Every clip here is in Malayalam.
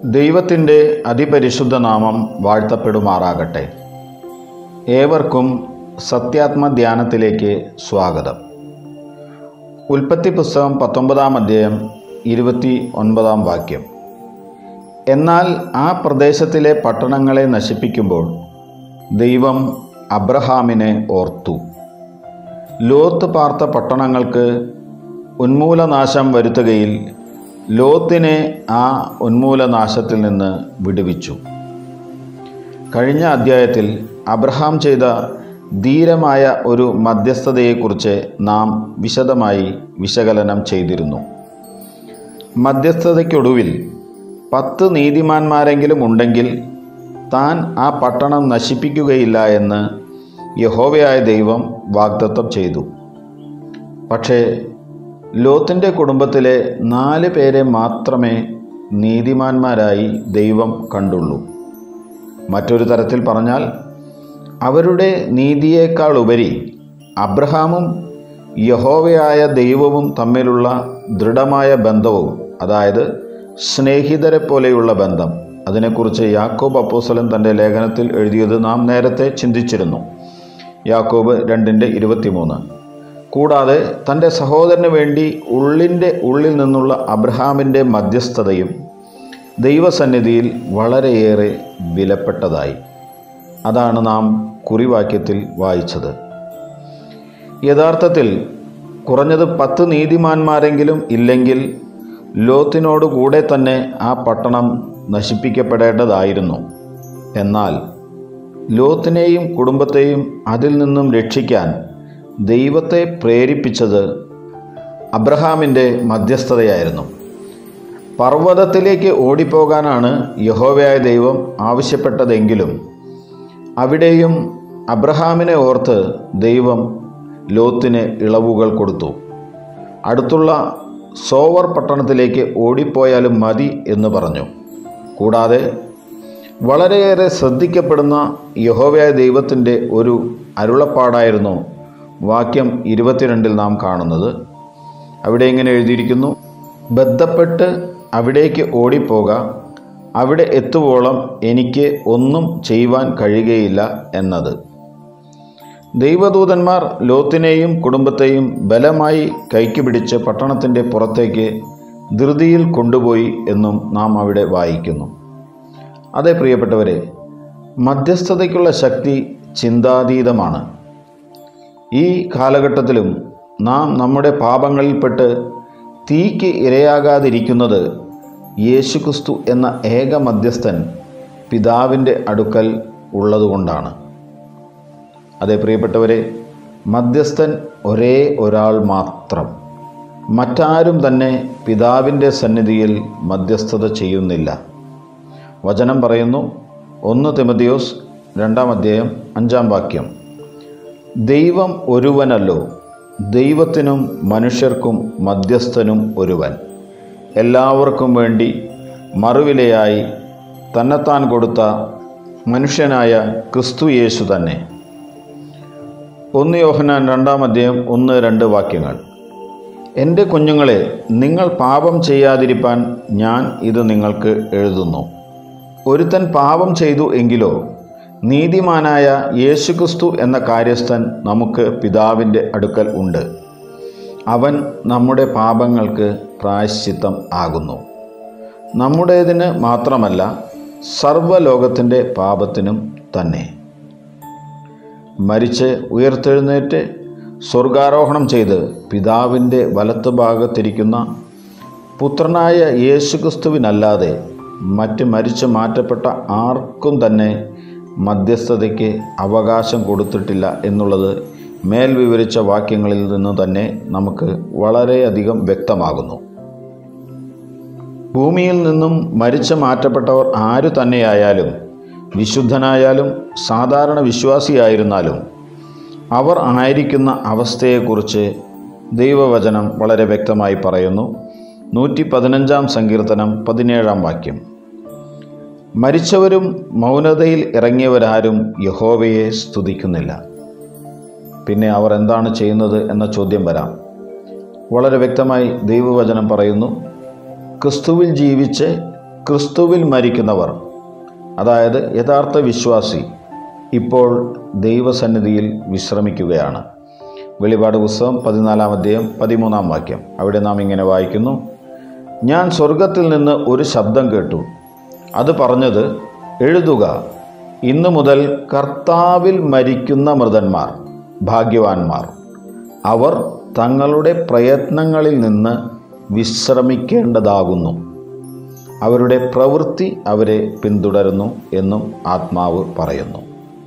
ദൈവത്തിൻ്റെ അതിപരിശുദ്ധ നാമം വാഴ്ത്തപ്പെടുമാറാകട്ടെ ഏവർക്കും സത്യാത്മധ്യാനത്തിലേക്ക് സ്വാഗതം ഉൽപ്പത്തി പുസ്തകം പത്തൊമ്പതാം അധ്യായം ഇരുപത്തി ഒൻപതാം വാക്യം എന്നാൽ ആ പ്രദേശത്തിലെ പട്ടണങ്ങളെ നശിപ്പിക്കുമ്പോൾ ദൈവം അബ്രഹാമിനെ ഓർത്തു ലോത്ത് പാർത്ത പട്ടണങ്ങൾക്ക് ഉന്മൂലനാശം വരുത്തുകയിൽ ലോത്തിനെ ആ ഉന്മൂലനാശത്തിൽ നിന്ന് വിടുവിച്ചു കഴിഞ്ഞ അധ്യായത്തിൽ അബ്രഹാം ചെയ്ത ധീരമായ ഒരു മധ്യസ്ഥതയെക്കുറിച്ച് നാം വിശദമായി വിശകലനം ചെയ്തിരുന്നു മധ്യസ്ഥതയ്ക്കൊടുവിൽ പത്ത് നീതിമാന്മാരെങ്കിലും ഉണ്ടെങ്കിൽ താൻ ആ പട്ടണം നശിപ്പിക്കുകയില്ല എന്ന് യഹോവയായ ദൈവം വാഗ്ദത്തം ചെയ്തു പക്ഷേ ലോത്തിൻ്റെ കുടുംബത്തിലെ നാല് പേരെ മാത്രമേ നീതിമാന്മാരായി ദൈവം കണ്ടുള്ളൂ മറ്റൊരു തരത്തിൽ പറഞ്ഞാൽ അവരുടെ നീതിയേക്കാൾ ഉപരി അബ്രഹാമും യഹോവയായ ദൈവവും തമ്മിലുള്ള ദൃഢമായ ബന്ധവും അതായത് സ്നേഹിതരെ പോലെയുള്ള ബന്ധം അതിനെക്കുറിച്ച് യാക്കോബ് അപ്പോസ്തലൻ തൻ്റെ ലേഖനത്തിൽ എഴുതിയത് നാം നേരത്തെ ചിന്തിച്ചിരുന്നു യാക്കോബ് രണ്ടിൻ്റെ ഇരുപത്തിമൂന്ന് കൂടാതെ തൻ്റെ സഹോദരന് വേണ്ടി ഉള്ളിൻ്റെ ഉള്ളിൽ നിന്നുള്ള അബ്രഹാമിൻ്റെ മധ്യസ്ഥതയും ദൈവസന്നിധിയിൽ വളരെയേറെ വിലപ്പെട്ടതായി അതാണ് നാം കുറിവാക്യത്തിൽ വായിച്ചത് യഥാർത്ഥത്തിൽ കുറഞ്ഞത് പത്ത് നീതിമാന്മാരെങ്കിലും ഇല്ലെങ്കിൽ ലോത്തിനോട് കൂടെ തന്നെ ആ പട്ടണം നശിപ്പിക്കപ്പെടേണ്ടതായിരുന്നു എന്നാൽ ലോത്തിനെയും കുടുംബത്തെയും അതിൽ നിന്നും രക്ഷിക്കാൻ ദൈവത്തെ പ്രേരിപ്പിച്ചത് അബ്രഹാമിൻ്റെ മധ്യസ്ഥതയായിരുന്നു പർവ്വതത്തിലേക്ക് ഓടിപ്പോകാനാണ് യഹോവയായ ദൈവം ആവശ്യപ്പെട്ടതെങ്കിലും അവിടെയും അബ്രഹാമിനെ ഓർത്ത് ദൈവം ലോത്തിന് ഇളവുകൾ കൊടുത്തു അടുത്തുള്ള സോവർ പട്ടണത്തിലേക്ക് ഓടിപ്പോയാലും മതി എന്ന് പറഞ്ഞു കൂടാതെ വളരെയേറെ ശ്രദ്ധിക്കപ്പെടുന്ന യഹോവയായ ദൈവത്തിൻ്റെ ഒരു അരുളപ്പാടായിരുന്നു വാക്യം ഇരുപത്തിരണ്ടിൽ നാം കാണുന്നത് അവിടെ ഇങ്ങനെ എഴുതിയിരിക്കുന്നു ബന്ധപ്പെട്ട് അവിടേക്ക് ഓടിപ്പോക അവിടെ എത്തുവോളം എനിക്ക് ഒന്നും ചെയ്യുവാൻ കഴിയുകയില്ല എന്നത് ദൈവദൂതന്മാർ ലോത്തിനെയും കുടുംബത്തെയും ബലമായി കൈക്ക് പിടിച്ച് പട്ടണത്തിൻ്റെ പുറത്തേക്ക് ധൃതിയിൽ കൊണ്ടുപോയി എന്നും നാം അവിടെ വായിക്കുന്നു അതെ പ്രിയപ്പെട്ടവരെ മധ്യസ്ഥതയ്ക്കുള്ള ശക്തി ചിന്താതീതമാണ് ഈ കാലഘട്ടത്തിലും നാം നമ്മുടെ പാപങ്ങളിൽപ്പെട്ട് തീക്ക് ഇരയാകാതിരിക്കുന്നത് യേശുക്രിസ്തു എന്ന ഏക മധ്യസ്ഥൻ പിതാവിൻ്റെ അടുക്കൽ ഉള്ളതുകൊണ്ടാണ് അതെ പ്രിയപ്പെട്ടവരെ മധ്യസ്ഥൻ ഒരേ ഒരാൾ മാത്രം മറ്റാരും തന്നെ പിതാവിൻ്റെ സന്നിധിയിൽ മധ്യസ്ഥത ചെയ്യുന്നില്ല വചനം പറയുന്നു ഒന്ന് തിമതിയോസ് രണ്ടാം അധ്യായം അഞ്ചാം വാക്യം ദൈവം ഒരുവനല്ലോ ദൈവത്തിനും മനുഷ്യർക്കും മധ്യസ്ഥനും ഒരുവൻ എല്ലാവർക്കും വേണ്ടി മറുവിലയായി തന്നെത്താൻ കൊടുത്ത മനുഷ്യനായ ക്രിസ്തു യേശു തന്നെ ഒന്ന് യോഹനാൻ രണ്ടാം അധ്യായം ഒന്ന് രണ്ട് വാക്യങ്ങൾ എൻ്റെ കുഞ്ഞുങ്ങളെ നിങ്ങൾ പാപം ചെയ്യാതിരിപ്പാൻ ഞാൻ ഇത് നിങ്ങൾക്ക് എഴുതുന്നു ഒരുത്തൻ പാപം ചെയ്തു എങ്കിലോ നീതിമാനായ യേശുക്രിസ്തു എന്ന കാര്യസ്ഥൻ നമുക്ക് പിതാവിൻ്റെ അടുക്കൽ ഉണ്ട് അവൻ നമ്മുടെ പാപങ്ങൾക്ക് പ്രായശ്ചിത്തം ആകുന്നു നമ്മുടേതിന് മാത്രമല്ല സർവ്വലോകത്തിൻ്റെ പാപത്തിനും തന്നെ മരിച്ച് ഉയർത്തെഴുന്നേറ്റ് സ്വർഗാരോഹണം ചെയ്ത് പിതാവിൻ്റെ വലത്ത് ഭാഗത്തിരിക്കുന്ന പുത്രനായ യേശുക്രിസ്തുവിനല്ലാതെ മറ്റ് മരിച്ചു മാറ്റപ്പെട്ട ആർക്കും തന്നെ മധ്യസ്ഥതയ്ക്ക് അവകാശം കൊടുത്തിട്ടില്ല എന്നുള്ളത് മേൽ വിവരിച്ച വാക്യങ്ങളിൽ നിന്ന് തന്നെ നമുക്ക് വളരെയധികം വ്യക്തമാകുന്നു ഭൂമിയിൽ നിന്നും മരിച്ചു മാറ്റപ്പെട്ടവർ ആരു തന്നെയായാലും വിശുദ്ധനായാലും സാധാരണ വിശ്വാസിയായിരുന്നാലും അവർ ആയിരിക്കുന്ന അവസ്ഥയെക്കുറിച്ച് ദൈവവചനം വളരെ വ്യക്തമായി പറയുന്നു നൂറ്റി പതിനഞ്ചാം സങ്കീർത്തനം പതിനേഴാം വാക്യം മരിച്ചവരും മൗനതയിൽ ഇറങ്ങിയവരാരും യഹോവയെ സ്തുതിക്കുന്നില്ല പിന്നെ അവർ എന്താണ് ചെയ്യുന്നത് എന്ന ചോദ്യം വരാം വളരെ വ്യക്തമായി ദൈവവചനം പറയുന്നു ക്രിസ്തുവിൽ ജീവിച്ച് ക്രിസ്തുവിൽ മരിക്കുന്നവർ അതായത് യഥാർത്ഥ വിശ്വാസി ഇപ്പോൾ ദൈവസന്നിധിയിൽ വിശ്രമിക്കുകയാണ് വെളിപാട് പുസ്തകം പതിനാലാം അധ്യായം പതിമൂന്നാം വാക്യം അവിടെ നാം ഇങ്ങനെ വായിക്കുന്നു ഞാൻ സ്വർഗത്തിൽ നിന്ന് ഒരു ശബ്ദം കേട്ടു അത് പറഞ്ഞത് എഴുതുക ഇന്നു മുതൽ കർത്താവിൽ മരിക്കുന്ന മൃതന്മാർ ഭാഗ്യവാന്മാർ അവർ തങ്ങളുടെ പ്രയത്നങ്ങളിൽ നിന്ന് വിശ്രമിക്കേണ്ടതാകുന്നു അവരുടെ പ്രവൃത്തി അവരെ പിന്തുടരുന്നു എന്നും ആത്മാവ് പറയുന്നു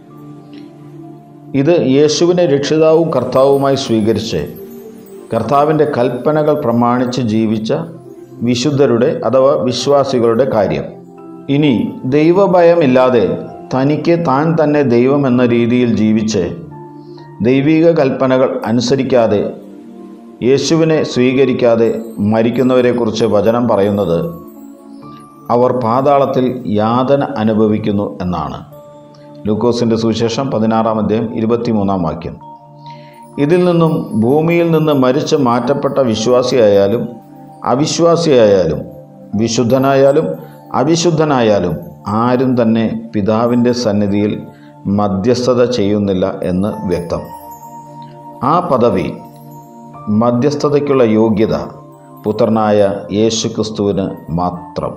ഇത് യേശുവിനെ രക്ഷിതാവും കർത്താവുമായി സ്വീകരിച്ച് കർത്താവിൻ്റെ കൽപ്പനകൾ പ്രമാണിച്ച് ജീവിച്ച വിശുദ്ധരുടെ അഥവാ വിശ്വാസികളുടെ കാര്യം ഇനി ദൈവഭയമില്ലാതെ തനിക്ക് താൻ തന്നെ ദൈവം എന്ന രീതിയിൽ ജീവിച്ച് ദൈവിക കൽപ്പനകൾ അനുസരിക്കാതെ യേശുവിനെ സ്വീകരിക്കാതെ മരിക്കുന്നവരെക്കുറിച്ച് വചനം പറയുന്നത് അവർ പാതാളത്തിൽ യാതന അനുഭവിക്കുന്നു എന്നാണ് ലൂക്കോസിൻ്റെ സുവിശേഷം പതിനാറാം അധ്യായം ഇരുപത്തിമൂന്നാം വാക്യം ഇതിൽ നിന്നും ഭൂമിയിൽ നിന്ന് മരിച്ച് മാറ്റപ്പെട്ട വിശ്വാസിയായാലും അവിശ്വാസിയായാലും വിശുദ്ധനായാലും അവിശുദ്ധനായാലും ആരും തന്നെ പിതാവിൻ്റെ സന്നിധിയിൽ മധ്യസ്ഥത ചെയ്യുന്നില്ല എന്ന് വ്യക്തം ആ പദവി മധ്യസ്ഥതയ്ക്കുള്ള യോഗ്യത പുത്രനായ യേശു ക്രിസ്തുവിന് മാത്രം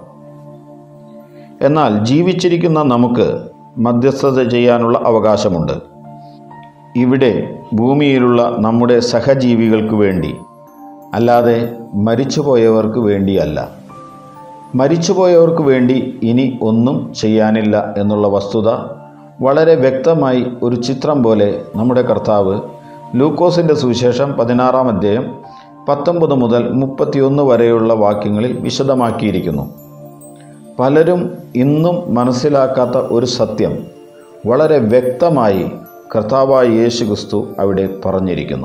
എന്നാൽ ജീവിച്ചിരിക്കുന്ന നമുക്ക് മധ്യസ്ഥത ചെയ്യാനുള്ള അവകാശമുണ്ട് ഇവിടെ ഭൂമിയിലുള്ള നമ്മുടെ സഹജീവികൾക്ക് വേണ്ടി അല്ലാതെ മരിച്ചുപോയവർക്ക് വേണ്ടിയല്ല മരിച്ചുപോയവർക്ക് വേണ്ടി ഇനി ഒന്നും ചെയ്യാനില്ല എന്നുള്ള വസ്തുത വളരെ വ്യക്തമായി ഒരു ചിത്രം പോലെ നമ്മുടെ കർത്താവ് ലൂക്കോസിൻ്റെ സുവിശേഷം പതിനാറാം അധ്യായം പത്തൊമ്പത് മുതൽ മുപ്പത്തിയൊന്ന് വരെയുള്ള വാക്യങ്ങളിൽ വിശദമാക്കിയിരിക്കുന്നു പലരും ഇന്നും മനസ്സിലാക്കാത്ത ഒരു സത്യം വളരെ വ്യക്തമായി കർത്താവായ യേശു ക്രിസ്തു അവിടെ പറഞ്ഞിരിക്കുന്നു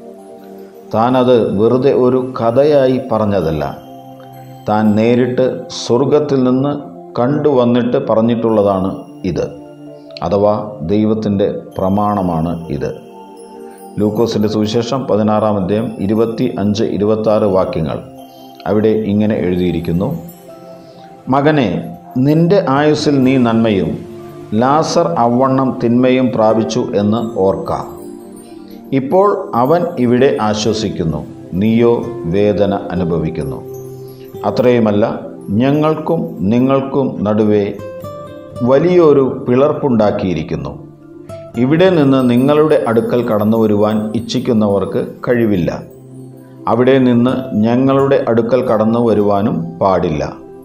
താനത് വെറുതെ ഒരു കഥയായി പറഞ്ഞതല്ല താൻ നേരിട്ട് സ്വർഗത്തിൽ നിന്ന് കണ്ടുവന്നിട്ട് പറഞ്ഞിട്ടുള്ളതാണ് ഇത് അഥവാ ദൈവത്തിൻ്റെ പ്രമാണമാണ് ഇത് ലൂക്കോസിൻ്റെ സുവിശേഷം പതിനാറാം അധ്യായം ഇരുപത്തി അഞ്ച് ഇരുപത്താറ് വാക്യങ്ങൾ അവിടെ ഇങ്ങനെ എഴുതിയിരിക്കുന്നു മകനെ നിന്റെ ആയുസ്സിൽ നീ നന്മയും ലാസർ അവണ്ണം തിന്മയും പ്രാപിച്ചു എന്ന് ഓർക്ക ഇപ്പോൾ അവൻ ഇവിടെ ആശ്വസിക്കുന്നു നീയോ വേദന അനുഭവിക്കുന്നു അത്രയുമല്ല ഞങ്ങൾക്കും നിങ്ങൾക്കും നടുവേ വലിയൊരു പിളർപ്പുണ്ടാക്കിയിരിക്കുന്നു ഇവിടെ നിന്ന് നിങ്ങളുടെ അടുക്കൽ കടന്നു വരുവാൻ ഇച്ഛിക്കുന്നവർക്ക് കഴിവില്ല അവിടെ നിന്ന് ഞങ്ങളുടെ അടുക്കൽ കടന്നു വരുവാനും പാടില്ല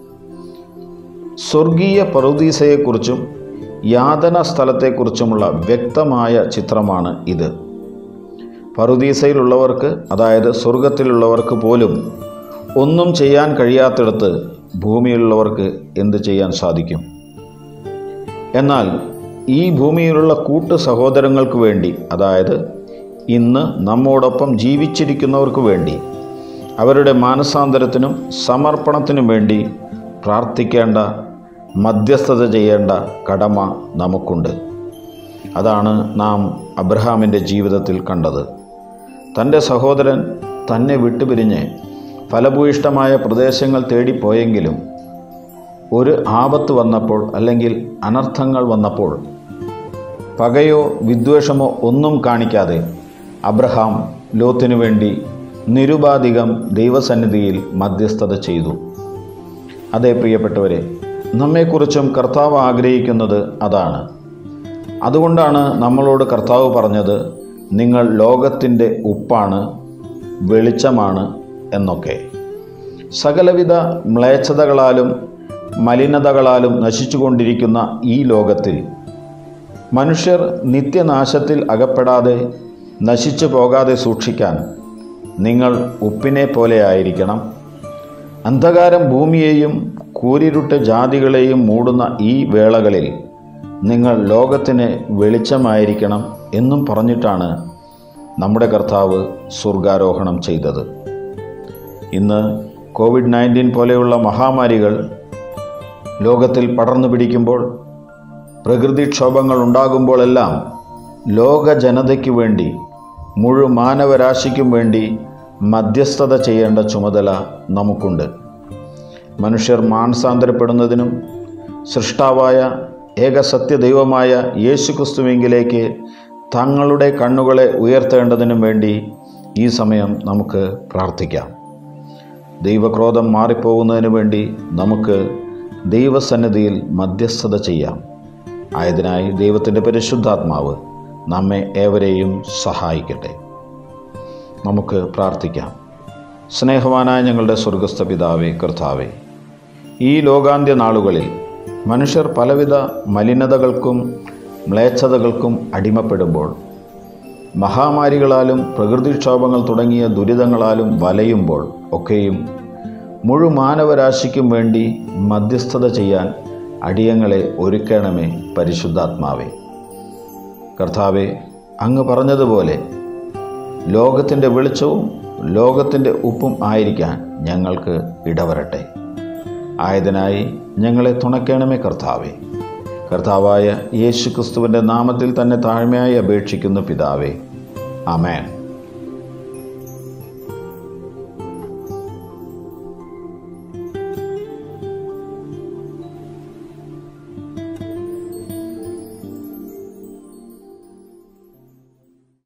സ്വർഗീയ പറുദീസയെക്കുറിച്ചും യാതന സ്ഥലത്തെക്കുറിച്ചുമുള്ള വ്യക്തമായ ചിത്രമാണ് ഇത് പറുദീസയിലുള്ളവർക്ക് അതായത് സ്വർഗത്തിലുള്ളവർക്ക് പോലും ഒന്നും ചെയ്യാൻ കഴിയാത്തിടത്ത് ഭൂമിയിലുള്ളവർക്ക് എന്ത് ചെയ്യാൻ സാധിക്കും എന്നാൽ ഈ ഭൂമിയിലുള്ള കൂട്ടു സഹോദരങ്ങൾക്ക് വേണ്ടി അതായത് ഇന്ന് നമ്മോടൊപ്പം ജീവിച്ചിരിക്കുന്നവർക്ക് വേണ്ടി അവരുടെ മാനസാന്തരത്തിനും സമർപ്പണത്തിനും വേണ്ടി പ്രാർത്ഥിക്കേണ്ട മധ്യസ്ഥത ചെയ്യേണ്ട കടമ നമുക്കുണ്ട് അതാണ് നാം അബ്രഹാമിൻ്റെ ജീവിതത്തിൽ കണ്ടത് തൻ്റെ സഹോദരൻ തന്നെ വിട്ടുപിരിഞ്ഞ് ഫലഭൂയിഷ്ടമായ പ്രദേശങ്ങൾ തേടിപ്പോയെങ്കിലും ഒരു ആപത്ത് വന്നപ്പോൾ അല്ലെങ്കിൽ അനർത്ഥങ്ങൾ വന്നപ്പോൾ പകയോ വിദ്വേഷമോ ഒന്നും കാണിക്കാതെ അബ്രഹാം ലോത്തിനു വേണ്ടി നിരുപാധികം ദൈവസന്നിധിയിൽ മധ്യസ്ഥത ചെയ്തു അതേ പ്രിയപ്പെട്ടവരെ നമ്മെക്കുറിച്ചും കർത്താവ് ആഗ്രഹിക്കുന്നത് അതാണ് അതുകൊണ്ടാണ് നമ്മളോട് കർത്താവ് പറഞ്ഞത് നിങ്ങൾ ലോകത്തിൻ്റെ ഉപ്പാണ് വെളിച്ചമാണ് എന്നൊക്കെ സകലവിധ മ്ലേച്ഛതകളാലും മലിനതകളാലും നശിച്ചുകൊണ്ടിരിക്കുന്ന ഈ ലോകത്തിൽ മനുഷ്യർ നിത്യനാശത്തിൽ അകപ്പെടാതെ നശിച്ചു പോകാതെ സൂക്ഷിക്കാൻ നിങ്ങൾ ഉപ്പിനെ പോലെ ആയിരിക്കണം അന്ധകാരം ഭൂമിയെയും കൂരിരുട്ട് ജാതികളെയും മൂടുന്ന ഈ വേളകളിൽ നിങ്ങൾ ലോകത്തിന് വെളിച്ചമായിരിക്കണം എന്നും പറഞ്ഞിട്ടാണ് നമ്മുടെ കർത്താവ് സ്വർഗാരോഹണം ചെയ്തത് ഇന്ന് കോവിഡ് നയൻറ്റീൻ പോലെയുള്ള മഹാമാരികൾ ലോകത്തിൽ പടർന്നു പിടിക്കുമ്പോൾ പ്രകൃതിക്ഷോഭങ്ങൾ ഉണ്ടാകുമ്പോഴെല്ലാം ലോക ജനതയ്ക്ക് വേണ്ടി മുഴു മാനവരാശിക്കും വേണ്ടി മധ്യസ്ഥത ചെയ്യേണ്ട ചുമതല നമുക്കുണ്ട് മനുഷ്യർ മാനസാന്തരപ്പെടുന്നതിനും സൃഷ്ടാവായ ഏകസത്യ ദൈവമായ യേശുക്രിസ്തുവിങ്കിലേക്ക് തങ്ങളുടെ കണ്ണുകളെ ഉയർത്തേണ്ടതിനും വേണ്ടി ഈ സമയം നമുക്ക് പ്രാർത്ഥിക്കാം ദൈവക്രോധം മാറിപ്പോകുന്നതിന് വേണ്ടി നമുക്ക് ദൈവസന്നിധിയിൽ മധ്യസ്ഥത ചെയ്യാം ആയതിനായി ദൈവത്തിൻ്റെ പരിശുദ്ധാത്മാവ് നമ്മെ ഏവരെയും സഹായിക്കട്ടെ നമുക്ക് പ്രാർത്ഥിക്കാം സ്നേഹവാനായ ഞങ്ങളുടെ സ്വർഗസ്ഥ പിതാവേ കർത്താവേ ഈ ലോകാന്ത്യ നാളുകളിൽ മനുഷ്യർ പലവിധ മലിനതകൾക്കും മ്ലേച്ഛതകൾക്കും അടിമപ്പെടുമ്പോൾ മഹാമാരികളാലും പ്രകൃതിക്ഷോഭങ്ങൾ തുടങ്ങിയ ദുരിതങ്ങളാലും വലയുമ്പോൾ ഒക്കെയും മുഴുമാനവരാശിക്കും വേണ്ടി മധ്യസ്ഥത ചെയ്യാൻ അടിയങ്ങളെ ഒരുക്കണമേ പരിശുദ്ധാത്മാവേ കർത്താവെ അങ്ങ് പറഞ്ഞതുപോലെ ലോകത്തിൻ്റെ വെളിച്ചവും ലോകത്തിൻ്റെ ഉപ്പും ആയിരിക്കാൻ ഞങ്ങൾക്ക് ഇടവരട്ടെ ആയതിനായി ഞങ്ങളെ തുണയ്ക്കണമേ കർത്താവെ കർത്താവായ യേശു ക്രിസ്തുവിൻ്റെ നാമത്തിൽ തന്നെ താഴ്മയായി അപേക്ഷിക്കുന്നു പിതാവേ അമേൻ